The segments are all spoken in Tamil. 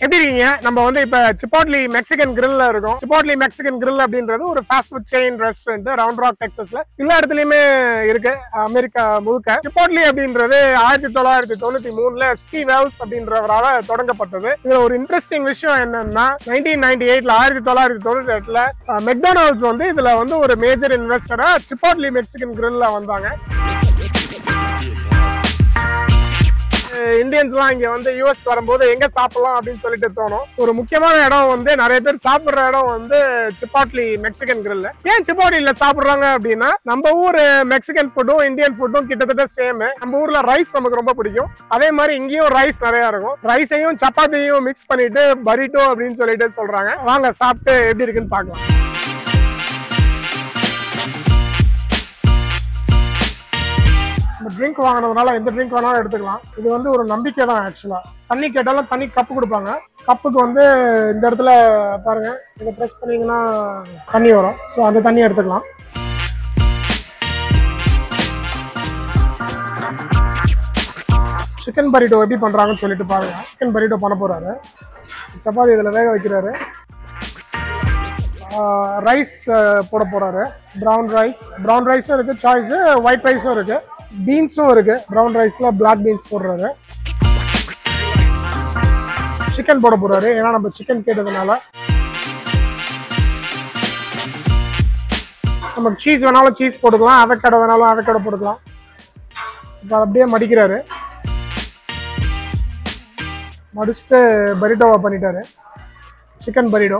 எப்படி இருக்கீங்க நம்ம வந்து இப்ப சிப்பாட்லி மெக்சிகன் கிரில்ல இருக்கோம் சிப்பாட்லி மெக்சிகன் கிரில் அப்படின்றது ஒரு fast food chain restaurant Round Rock டெக்ஸஸ்ல எல்லா இடத்துலயுமே இருக்கு அமெரிக்கா முழுக்க சிப்பாட்லி அப்படின்றது ஆயிரத்தி தொள்ளாயிரத்தி தொண்ணூத்தி மூணுல ஸ்டீ வேல்ஸ் அப்படின்றவரால தொடங்கப்பட்டது இதுல ஒரு இன்ட்ரெஸ்டிங் விஷயம் என்னன்னா நைன்டீன் நைன்டி எயிட்ல ஆயிரத்தி தொள்ளாயிரத்தி தொண்ணூத்தி எட்டுல மெக்டானல்ட்ஸ் வந்து இதுல வந்து ஒரு மேஜர் இன்வெஸ்டரா சிப்பாட்லி மெக்சிகன் கிரில்ல வந்தாங்க இந்தியன்ஸ்லாம் இங்க வந்து யூஎஸ் வரும்போது எங்க சாப்பிடலாம் அப்படின்னு சொல்லிட்டு தோணும் ஒரு முக்கியமான இடம் வந்து நிறைய பேர் சாப்பிடுற இடம் வந்து சிப்பாட்லி மெக்சிகன் கிரில் ஏன் சிப்பாட்லில சாப்பிடுறாங்க அப்படின்னா நம்ம ஊர் மெக்சிகன் ஃபுட்டும் இந்தியன் ஃபுட்டும் கிட்டத்தட்ட சேம் நம்ம ஊர்ல ரைஸ் நமக்கு ரொம்ப பிடிக்கும் அதே மாதிரி இங்கேயும் ரைஸ் நிறைய இருக்கும் ரைஸையும் சப்பாத்தியையும் மிக்ஸ் பண்ணிட்டு பரிட்டோ அப்படின்னு சொல்லிட்டு சொல்றாங்க வாங்க சாப்பிட்டு எப்படி இருக்குன்னு பார்க்கலாம் நம்ம ட்ரிங்க் வாங்கினதுனால எந்த ட்ரிங்க் வேணாலும் எடுத்துக்கலாம் இது வந்து ஒரு நம்பிக்கை தான் ஆக்சுவலா தண்ணி கேட்டாலும் தண்ணி கப்பு கொடுப்பாங்க கப்புக்கு வந்து இந்த இடத்துல பாருங்க இதை ப்ரெஸ் பண்ணீங்கன்னா தண்ணி வரும் ஸோ அந்த தண்ணி எடுத்துக்கலாம் சிக்கன் பரிட்டோ எப்படி பண்றாங்கன்னு சொல்லிட்டு பாருங்க சிக்கன் பரிட்டோ பண்ண போறாரு சப்பாத்தி இதில் வேக வைக்கிறாரு ரைஸ் போட போறாரு ப்ரௌன் ரைஸ் ப்ரௌன் ரைஸும் இருக்கு சாய்ஸ் ஒயிட் ரைஸும் இருக்கு பீன்ஸும் இருக்கு ப்ரௌன் ரைஸ்ல பிளாக் பீன்ஸ் போடுறாரு சிக்கன் போட போறாரு ஏன்னா நம்ம சிக்கன் கேட்டதுனால நமக்கு சீஸ் வேணாலும் சீஸ் போட்டுக்கலாம் அவக்கடை வேணாலும் அவக்கடை போட்டுக்கலாம் இப்போ அப்படியே மடிக்கிறாரு மடிச்சுட்டு பரிட்டோவை பண்ணிட்டாரு சிக்கன் பரிடோ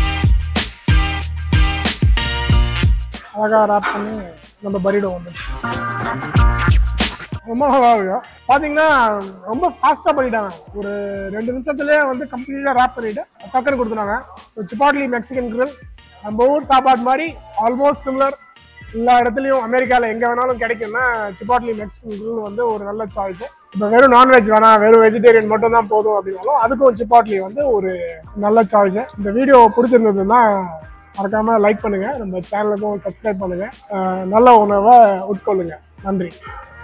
அழகா ரேப் பண்ணி நம்ம பரிடோ வந்து ரொம்ப நல்லா இருக்கு பாத்தீங்கன்னா ரொம்ப ஃபாஸ்டா பண்ணிட்டாங்க ஒரு ரெண்டு நிமிஷத்துலயே வந்து கம்ப்ளீட்டா ரேப் பண்ணிட்டு டக்குன்னு கொடுத்துட்டாங்க ஸோ சிப்பாட்லி மெக்சிகன் grill நம்ம ஊர் சாப்பாடு மாதிரி ஆல்மோஸ்ட் சிமிலர் எல்லா இடத்துலையும் அமெரிக்காவில் எங்கே வேணாலும் கிடைக்கும்னா சிப்பாட்லி மெக்சிகன் grill வந்து ஒரு நல்ல சாய்ஸ் இப்போ வெறும் நான்வெஜ் வேணாம் வெறும் வெஜிடேரியன் மட்டும் தான் போதும் அப்படின்னாலும் அதுக்கும் சிப்பாட்லி வந்து ஒரு நல்ல சாய்ஸ் இந்த வீடியோ பிடிச்சிருந்ததுன்னா மறக்காம லைக் பண்ணுங்க நம்ம சேனலுக்கும் சப்ஸ்கிரைப் பண்ணுங்க அஹ் நல்ல உணவை உட்கொள்ளுங்க நன்றி